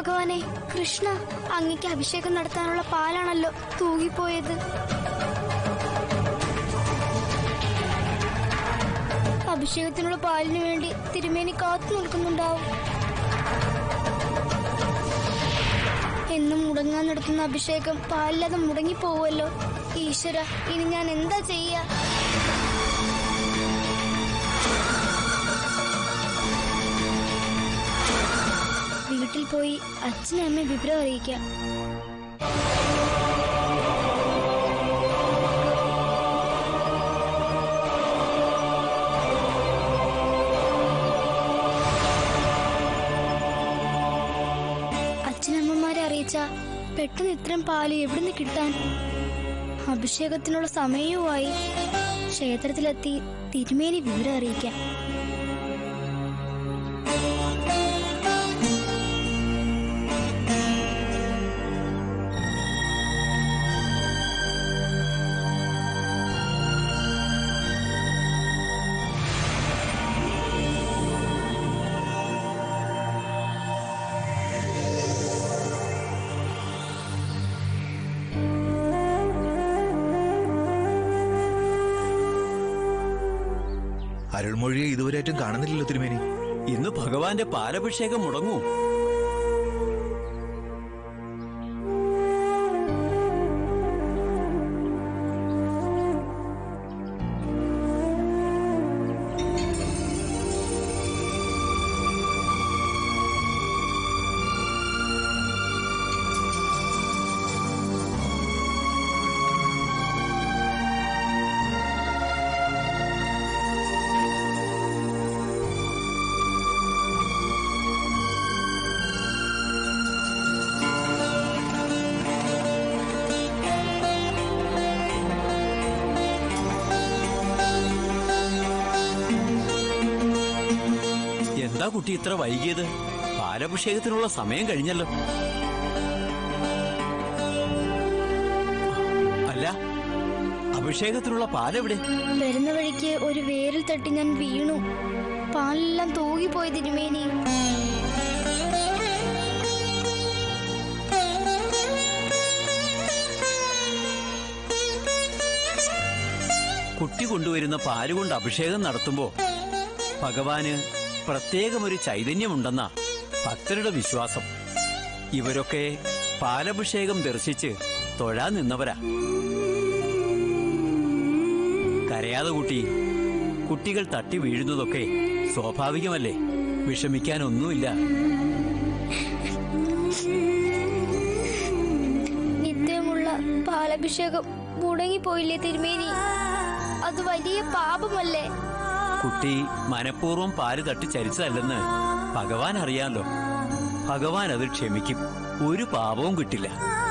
ഭഗവാനെ കൃഷ്ണ അങ്ങയ്ക്ക് അഭിഷേകം നടത്താനുള്ള പാലാണല്ലോ തൂകിപ്പോയത് അഭിഷേകത്തിനുള്ള പാലിനു വേണ്ടി തിരുമേനി കാത്തു നിൽക്കുന്നുണ്ടാവും എന്നും മുടങ്ങാൻ നടത്തുന്ന അഭിഷേകം പാലില്ലാതെ മുടങ്ങിപ്പോവുമല്ലോ ഈശ്വര ഇനി ഞാൻ എന്താ ചെയ്യാ വീട്ടിൽ പോയി അച്ഛനെ അമ്മയെ വിവരം അറിയിക്കാം അച്ഛനമ്മമാരെ അറിയിച്ച പെട്ടെന്ന് ഇത്രയും പാല് എവിടുന്ന് കിട്ടാൻ അഭിഷേകത്തിനുള്ള സമയവുമായി ക്ഷേത്രത്തിലെത്തി തിരുമേനി വിവരം അറിയിക്കാം അരുൾമൊഴിയെ ഇതുവരെയായിട്ടും കാണുന്നില്ലല്ലോ തിരുമേനി ഇന്ന് ഭഗവാന്റെ പാലഭിഷേകം മുടങ്ങൂ എന്താ കുട്ടി ഇത്ര വൈകിയത് പാലഭിഷേകത്തിനുള്ള സമയം കഴിഞ്ഞല്ലോ അല്ല അഭിഷേകത്തിനുള്ള പാലെവിടെ വരുന്ന വഴിക്ക് ഒരു വേരിൽ തട്ടി ഞാൻ വീണു പാലെല്ലാം തൂകിപ്പോയി തിരുമേനി കുട്ടി കൊണ്ടുവരുന്ന പാല് കൊണ്ട് അഭിഷേകം നടത്തുമ്പോ ഭഗവാന് പ്രത്യേകമൊരു ചൈതന്യമുണ്ടെന്നാ ഭക്തരുടെ വിശ്വാസം ഇവരൊക്കെ പാലഭിഷേകം ദർശിച്ച് തൊഴാൻ നിന്നവരാ കരയാതെ കുട്ടി കുട്ടികൾ തട്ടി വീഴുന്നതൊക്കെ സ്വാഭാവികമല്ലേ വിഷമിക്കാനൊന്നുമില്ല നിത്യമുള്ള പാലഭിഷേകം മുടങ്ങിപ്പോയില്ലേ തിരുമേനി അത് വലിയ പാപമല്ലേ കുട്ടി മനഃപൂർവ്വം പാല് തട്ടി ചരിച്ചതല്ലെന്ന് ഭഗവാൻ അറിയാമല്ലോ ഭഗവാൻ അത് ക്ഷമിക്കും ഒരു പാപവും കിട്ടില്ല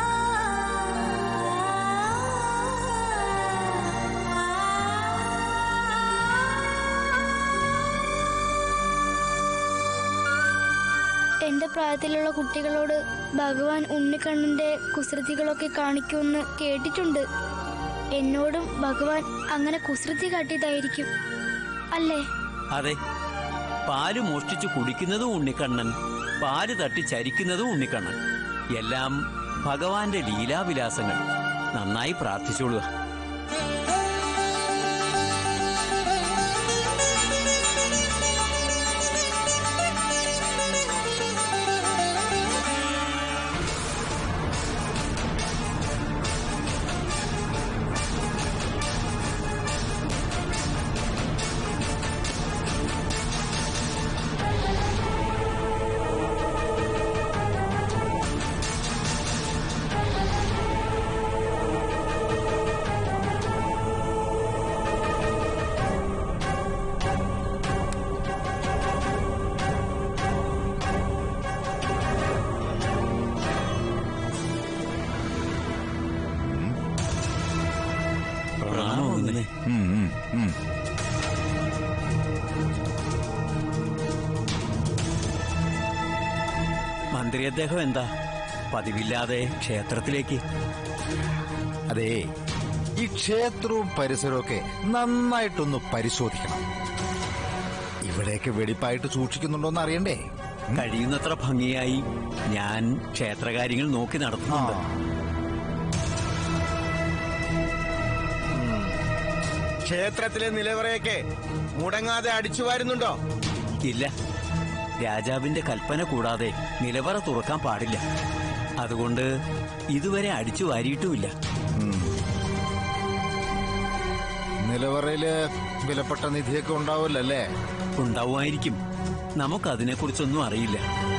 എന്റെ പ്രായത്തിലുള്ള കുട്ടികളോട് ഭഗവാൻ ഉണ്ണിക്കണ്ണന്റെ കുസൃതികളൊക്കെ കാണിക്കുമെന്ന് കേട്ടിട്ടുണ്ട് എന്നോടും ഭഗവാൻ അങ്ങനെ കുസൃതി കാട്ടിയതായിരിക്കും അല്ലേ അതെ പാല് മോഷ്ടിച്ചു കുടിക്കുന്നതും ഉണ്ണിക്കണ്ണൻ പാല് തട്ടി ചരിക്കുന്നതും ഉണ്ണിക്കണ്ണൻ എല്ലാം ഭഗവാന്റെ ലീലാവിലാസങ്ങൾ നന്നായി പ്രാർത്ഥിച്ചോളുക പ്രണാമം ഒന്നിനെ ഉം, ഉം, ഉം. മന്ത്രി അദ്ദേഹം എന്താ പതിവില്ലാതെ ക്ഷേത്രത്തിലേക്ക് അതേ ഈ ക്ഷേത്രവും പരിസരവും ഒക്കെ നന്നായിട്ടൊന്ന് പരിശോധിക്കണം ഇവിടെയൊക്കെ വെടിപ്പായിട്ട് സൂക്ഷിക്കുന്നുണ്ടോന്ന് അറിയണ്ടേ കഴിയുന്നത്ര ഭംഗിയായി ഞാൻ ക്ഷേത്രകാര്യങ്ങൾ നോക്കി ആ. നടത്തുന്നുണ്ട് ക്ഷേത്രത്തിലെ നിലവറയൊക്കെ മുടങ്ങാതെ അടിച്ചു വാരുന്നുണ്ടോ ഇല്ല രാജാവിന്റെ കൽപ്പന കൂടാതെ നിലവറ തുറക്കാൻ പാടില്ല അതുകൊണ്ട് ഇതുവരെ അടിച്ചു വാരിയിട്ടുമില്ല ഉം. നിലവറയില് വിലപ്പെട്ട നിധിയൊക്കെ ഉണ്ടാവില്ലല്ലേ ഉണ്ടാവുമായിരിക്കും നമുക്കതിനെക്കുറിച്ചൊന്നും അറിയില്ല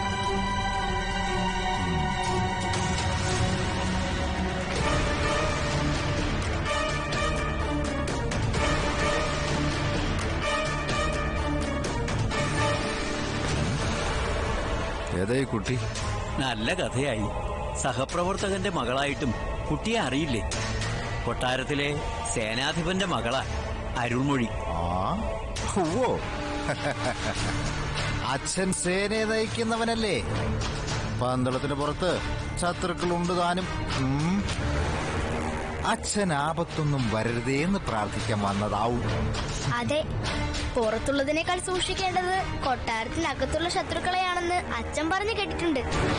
ഏതായി കുട്ടി നല്ല കഥയായി സഹപ്രവർത്തകന്റെ മകളായിട്ടും കുട്ടിയെ അറിയില്ലേ കൊട്ടാരത്തിലെ സേനാധിപന്റെ മകളാ അരുൾമൊഴി ആ ഓ അച്ഛൻ സേനയെ നയിക്കുന്നവനല്ലേ പന്തളത്തിന് പുറത്ത് ശത്രുക്കളുണ്ട് താനും ഉം. അച്ഛൻ ആപത്തൊന്നും വരരുതേന്ന് പ്രാർത്ഥിക്കാൻ വന്നതാവും അതെ പുറത്തുള്ളതിനേക്കാൾ സൂക്ഷിക്കേണ്ടത് കൊട്ടാരത്തിനകത്തുള്ള ശത്രുക്കളെയാണെന്ന് അച്ഛൻ പറഞ്ഞു കേട്ടിട്ടുണ്ട്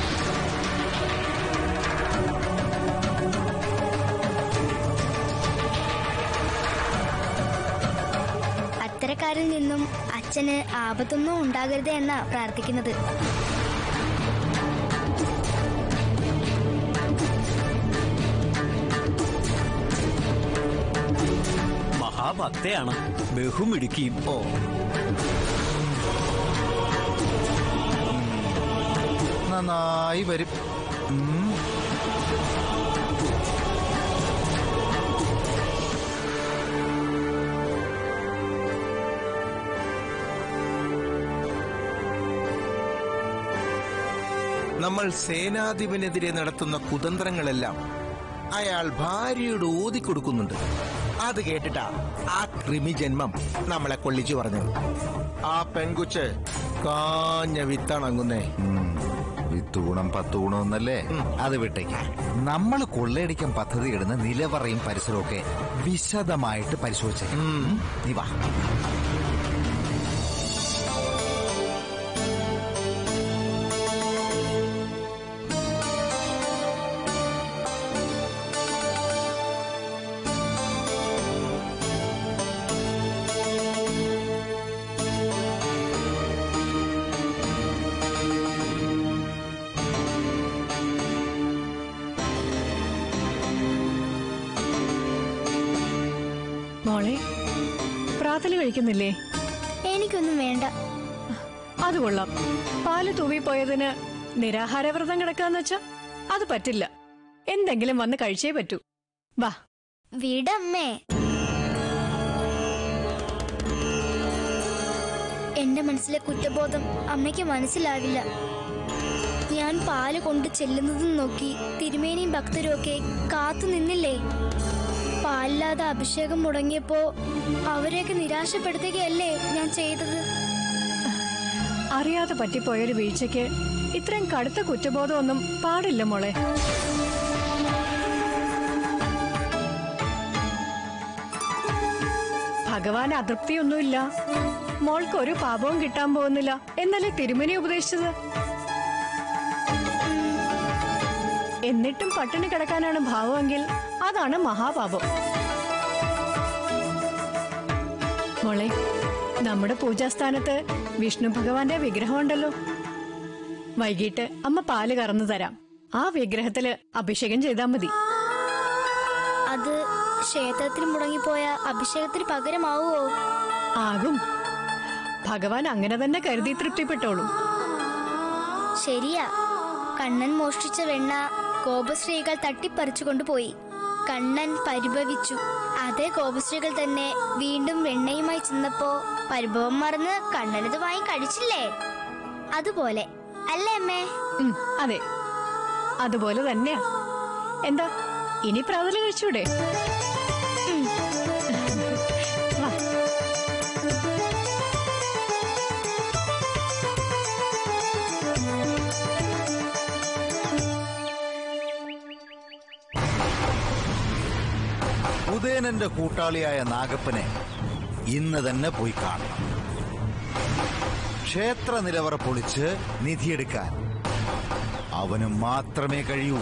അത്തരക്കാരിൽ നിന്നും അച്ഛന് ആപത്തൊന്നും ഉണ്ടാകരുത് എന്നാ പ്രാർത്ഥിക്കുന്നത് മഹാഭക്തയാണ് ബഹുമിടുക്കിയും ഓ നന്നായി വരും ഉം. നമ്മൾ സേനാധിപനെതിരെ നടത്തുന്ന കുതന്ത്രങ്ങളെല്ലാം അയാൾ ഭാര്യയോട് ഓതിക്കൊടുക്കുന്നുണ്ട് അത് കേട്ടിട്ടാ ആ കൃമി ജന്മം നമ്മളെ കൊള്ളിച്ചു പറഞ്ഞത് ആ പെൺകുച്ച് കാഞ്ഞ വിത്തണങ്ങുന്നേ ഉം. വിത്ത് ഗുണം പത്ത് ഗുണം എന്നല്ലേ അത് വിട്ടേക്ക് നമ്മൾ കൊള്ളയടിക്കാൻ പദ്ധതി ഇടുന്ന നിലവറയും പരിസരവും ഒക്കെ വിശദമായിട്ട് പരിശോധിച്ചേക്കാം ഉം. നീ വാ മോളെ പ്രാതല് കഴിക്കുന്നില്ലേ എനിക്കൊന്നും വേണ്ട അത് കൊള്ളാം പാല് തൂവിപ്പോയതിന് നിരാഹാരവ്രതം കിടക്കാന്ന് വെച്ചാ അത് പറ്റില്ല എന്തെങ്കിലും വന്ന് കഴിച്ചേ പറ്റൂ വാ വിടമ്മേ എന്റെ മനസ്സിലെ കുറ്റബോധം അമ്മയ്ക്ക് മനസ്സിലാവില്ല ഞാൻ പാല് കൊണ്ട് ചെല്ലുന്നതും നോക്കി തിരുമേനിയും ഭക്തരും ഒക്കെ കാത്തു നിന്നില്ലേ പാലില്ലാതെ അഭിഷേകം മുടങ്ങിയപ്പോ അവരെയൊക്കെ നിരാശപ്പെടുത്തുകയല്ലേ ഞാൻ ചെയ്തത് അറിയാതെ പറ്റിപ്പോയൊരു വീഴ്ചയ്ക്ക് ഇത്രയും കടുത്ത കുറ്റബോധമൊന്നും പാടില്ല മോളെ ഭഗവാൻ അതൃപ്തിയൊന്നുമില്ല മോൾക്ക് ഒരു പാപവും കിട്ടാൻ പോകുന്നില്ല എന്നല്ലേ തിരുമനി ഉപദേശിച്ചത് എന്നിട്ടും പട്ടിണി കിടക്കാനാണ് ഭാവമെങ്കിൽ അതാണ് മഹാപാപം മോളെ നമ്മുടെ പൂജാസ്ഥാനത്ത് വിഷ്ണു ഭഗവാന്റെ വിഗ്രഹമുണ്ടല്ലോ വൈകിട്ട് അമ്മ പാല് കറന്നു തരാം ആ വിഗ്രഹത്തില് അഭിഷേകം ചെയ്താൽ മതി അത് ക്ഷേത്രത്തിൽ മുടങ്ങിപ്പോയ അഭിഷേകത്തിന് പകരമാവോ ആകും ഭഗവാൻ അങ്ങനെ തന്നെ കരുതി തൃപ്തിപ്പെട്ടോളൂ ശരിയാ കണ്ണൻ മോഷ്ടിച്ച വെണ്ണ ഗോപശ്രീകൾ തട്ടിപ്പറിച്ചു കൊണ്ടുപോയി കണ്ണൻ പരിഭവിച്ചു അതേ ഗോപശ്രീകൾ തന്നെ വീണ്ടും വെണ്ണയുമായി ചെന്നപ്പോ പരിഭവം മറന്ന് കണ്ണനത് വാങ്ങി കഴിച്ചില്ലേ അതുപോലെ അല്ലേ അമ്മേ ഉം, അതെ അതുപോലെ തന്നെയാ എന്താ ഇനി പ്രാതല് കഴിച്ചൂടെ ഉം. വാ. ഉദയനന്റെ കൂട്ടാളിയായ നാഗപ്പനെ ഇന്ന് തന്നെ പോയി കാണണം ക്ഷേത്ര നിലവറ പൊളിച്ച് നിധിയെടുക്കാൻ അവന് മാത്രമേ കഴിയൂ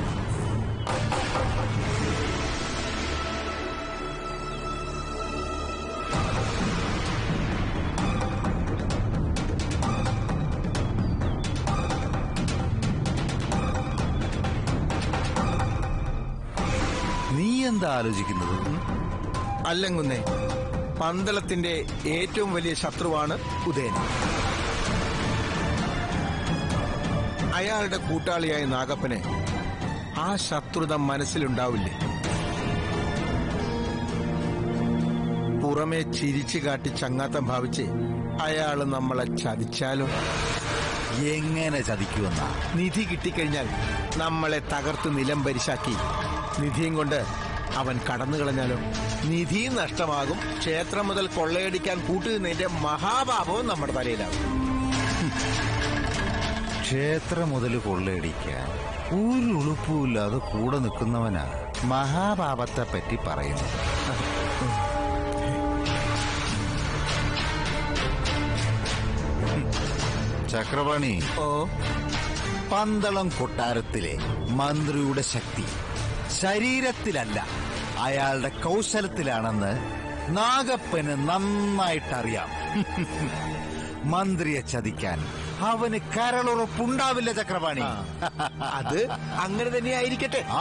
നീ എന്താ ആലോചിക്കുന്നത് അല്ലങ്ങുന്നേ പന്തളത്തിന്റെ ഏറ്റവും വലിയ ശത്രുവാണ് ഉദയൻ അയാളുടെ കൂട്ടാളിയായ നാഗപ്പന് ആ ശത്രുത മനസ്സിലുണ്ടാവില്ലേ പുറമെ ചിരിച്ചു കാട്ടി ചങ്ങാത്തം ഭാവിച്ച് അയാള് നമ്മളെ ചതിച്ചാലോ എങ്ങനെ ചതിക്കുമെന്നാ നിധി കിട്ടിക്കഴിഞ്ഞാൽ നമ്മളെ തകർത്ത് നിലം പരിശാക്കി നിധിയും കൊണ്ട് അവൻ കടന്നു കളഞ്ഞാലോ നിധിയും നഷ്ടമാകും ക്ഷേത്രം മുതൽ കൊള്ളയടിക്കാൻ കൂട്ടുന്നതിന്റെ മഹാപാപവും നമ്മുടെ തലയിലാകും ക്ഷേത്രം മുതൽ കൊള്ളയടിക്കാൻ ഒരു ഉളുപ്പുമില്ലാതെ കൂടെ നിൽക്കുന്നവനാ മഹാപാപത്തെ പറ്റി പറയുന്നത് ചക്രപാണി ഓ പന്തളം കൊട്ടാരത്തിലെ മന്ത്രിയുടെ ശക്തി ശരീരത്തിലല്ല അയാളുടെ കൗശലത്തിലാണെന്ന് നാഗപ്പന് നന്നായിട്ടറിയാം മന്ത്രിയെ ചതിക്കാൻ അവന് കരളുറപ്പുണ്ടാവില്ല ചക്രപാണി അത് അങ്ങനെ തന്നെ ആയിരിക്കട്ടെ ആ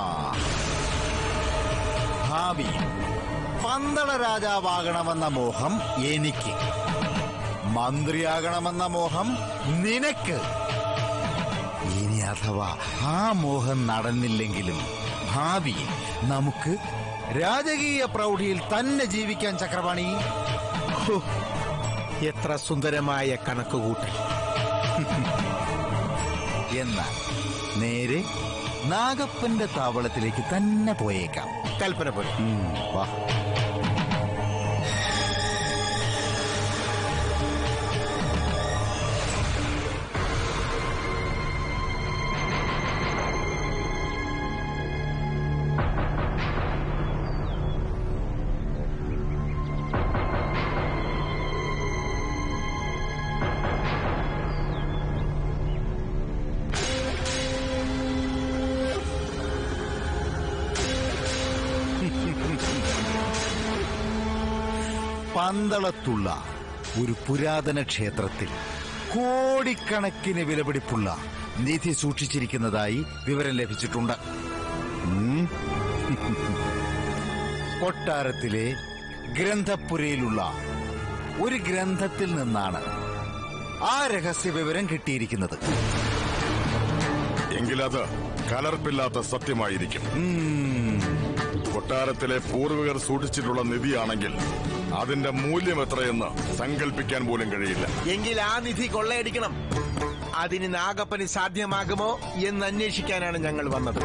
ഭാവി പന്തള രാജാവാകണമെന്ന മോഹം എനിക്ക് മന്ത്രിയാകണമെന്ന മോഹം നിനക്ക് ഇനി അഥവാ ആ മോഹം നടന്നില്ലെങ്കിലും ഭാവിയിൽ നമുക്ക് രാജകീയ പ്രൗഢിയിൽ തന്നെ ജീവിക്കാൻ ചക്രപാണി ഹോ, എത്ര സുന്ദരമായ കണക്കുകൂട്ടൽ എന്നാൽ നേരെ നാഗപ്പന്റെ താവളത്തിലേക്ക് തന്നെ പോയേക്കാം കൽപ്പന പോലെ ഉം, വാ പന്തളത്തുള്ള ഒരു പുരാതന ക്ഷേത്രത്തിൽ കോടിക്കണക്കിന് വിലപിടിപ്പുള്ള നിധി സൂക്ഷിച്ചിരിക്കുന്നതായി വിവരം ലഭിച്ചിട്ടുണ്ട് ഉം. കൊട്ടാരത്തിലെ ഗ്രന്ഥപ്പുരയിലുള്ള ഒരു ഗ്രന്ഥത്തിൽ നിന്നാണ് ആ രഹസ്യ വിവരം കിട്ടിയിരിക്കുന്നത് എങ്കിലത് കലർപ്പില്ലാത്ത സത്യമായിരിക്കും ഉം. കൊട്ടാരത്തിലെ പൂർവികർ സൂക്ഷിച്ചിട്ടുള്ള നിധിയാണെങ്കിൽ അതിന്റെ മൂല്യം എത്രയെന്ന് സങ്കല്പിക്കാൻ പോലും കഴിയില്ല എങ്കിൽ ആ നിധി കൊള്ളയടിക്കണം അതിന് നാഗപ്പന് സാധ്യമാകുമോ എന്ന് അന്വേഷിക്കാനാണ് ഞങ്ങൾ വന്നത്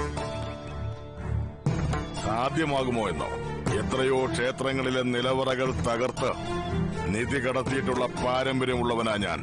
സാധ്യമാകുമോ എന്നോ എത്രയോ ക്ഷേത്രങ്ങളിലെ നിലവറകൾ തകർത്ത് നിധി കടത്തിയിട്ടുള്ള പാരമ്പര്യമുള്ളവനാ ഞാൻ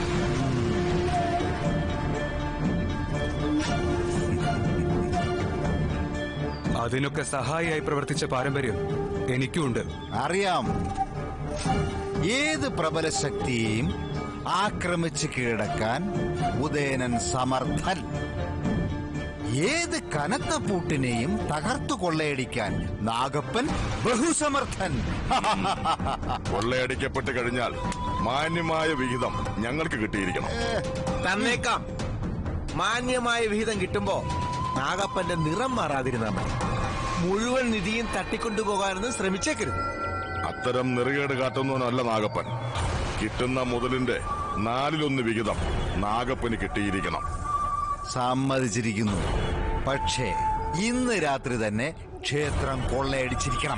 അതിനൊക്കെ സഹായിയായി പ്രവർത്തിച്ച പാരമ്പര്യം എനിക്കുമുണ്ട് അറിയാം ഏത് പ്രബല ശക്തിയെയും ആക്രമിച്ച് കീഴടക്കാൻ ഉദയനൻ സമർത്ഥൻ ഏത് കനത്ത പൂട്ടിനെയും തകർത്തു കൊള്ളയടിക്കാൻ നാഗപ്പൻ ബഹുസമർത്ഥൻ കൊള്ളയടിക്കപ്പെട്ട് കഴിഞ്ഞാൽ മാന്യമായ വിഹിതം ഞങ്ങൾക്ക് കിട്ടിയിരിക്കണം തന്നേക്കാം മാന്യമായ വിഹിതം കിട്ടുമ്പോ നാഗപ്പന്റെ നിറം മാറാതിരുന്നാ മതി മുഴുവൻ നിധിയും തട്ടിക്കൊണ്ടുപോകാനൊന്നും ശ്രമിച്ചേക്കരുത് അത്തരം നെറുകേട് കാട്ടുന്നവനല്ല നാഗപ്പൻ കിട്ടുന്ന മുതലിന്റെ നാലിലൊന്ന് വിഹിതം നാഗപ്പന് കിട്ടിയിരിക്കണം സമ്മതിച്ചിരിക്കുന്നു പക്ഷേ ഇന്ന് രാത്രി തന്നെ ക്ഷേത്രം കൊള്ളയടിച്ചിരിക്കണം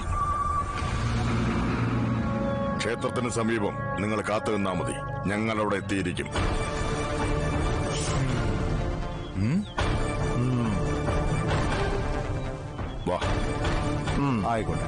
ക്ഷേത്രത്തിന് സമീപം നിങ്ങൾ കാത്തു നിന്നാ മതി ഞങ്ങൾ അവിടെ എത്തിയിരിക്കും വാ ആയിക്കോട്ടെ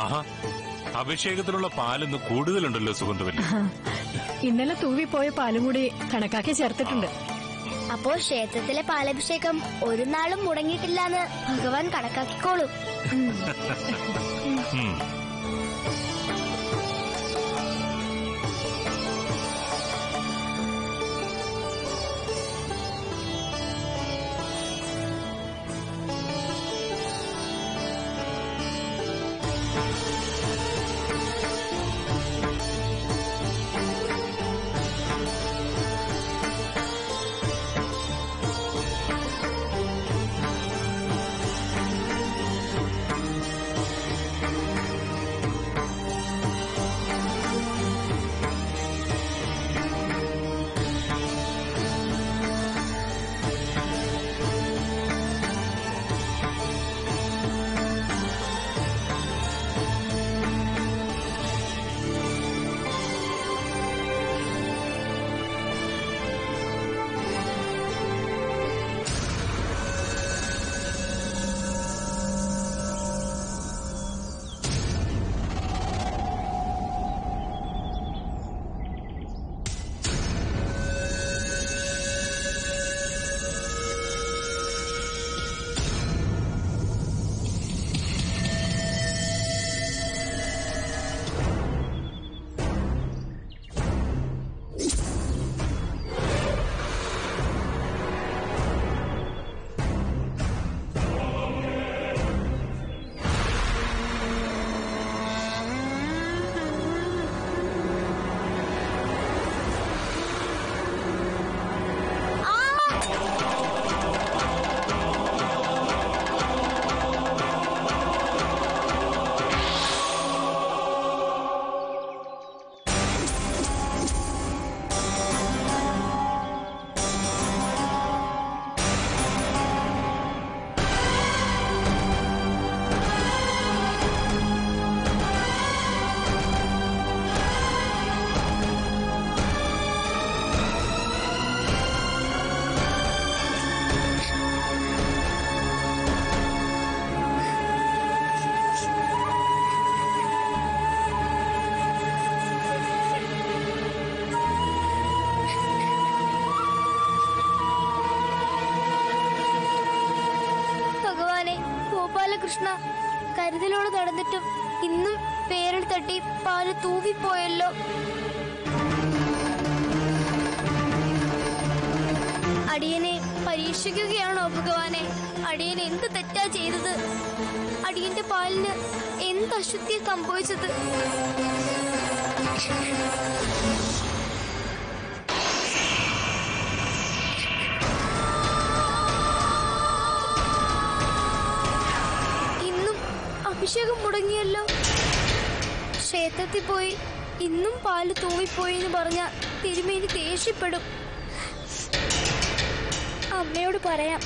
ആഹാ അഭിഷേകത്തിനുള്ള പാലിന്ന് കൂടുതലുണ്ടല്ലോ സുഗന്ധവല്ലി ഇന്നലെ തൂവിപ്പോയ പാലും കൂടി കണക്കാക്കി ചേർത്തിട്ടുണ്ട് അപ്പോ ക്ഷേത്രത്തിലെ പാലഭിഷേകം ഒരു നാളും മുടങ്ങിയിട്ടില്ലാന്ന് ഭഗവാൻ കണക്കാക്കിക്കോളും ഉം. ഭഗവാനെ ഗോപാലകൃഷ്ണ കരുതലോട് നടന്നിട്ടും ഇന്നും പേരിൽ തട്ടി പാല് തൂവിപ്പോയല്ലോ അടിയനെ പരീക്ഷിക്കുകയാണോ ഭഗവാനെ അടിയൻ എന്ത് തെറ്റാ ചെയ്തത് അടിയന്റെ പാലിന് എന്ത് അശുദ്ധി സംഭവിച്ചത് ഇന്നും അഭിഷേകം മുടങ്ങിയല്ലോ ക്ഷേത്രത്തിൽ പോയി ഇന്നും പാല് തൂവിപ്പോയി എന്ന് പറഞ്ഞ തിരുമേനി ദേഷ്യപ്പെടും അമ്മയോട് പറയാം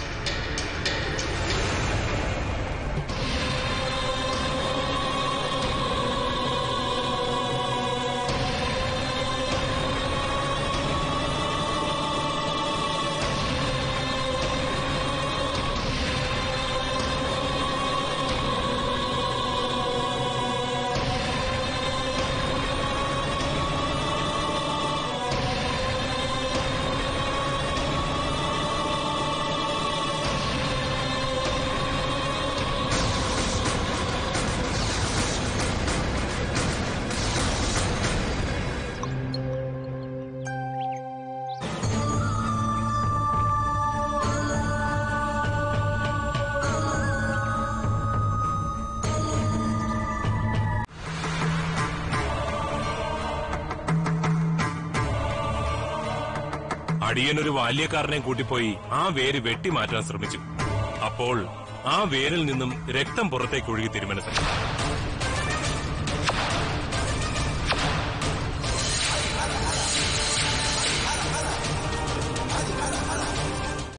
അടിയനൊരു ബാല്യക്കാരനെ കൂട്ടിപ്പോയി ആ വേര് വെട്ടിമാറ്റാൻ ശ്രമിച്ചു അപ്പോൾ ആ വേരിൽ നിന്നും രക്തം പുറത്തേക്ക് ഒഴുകി തിരുമനസ്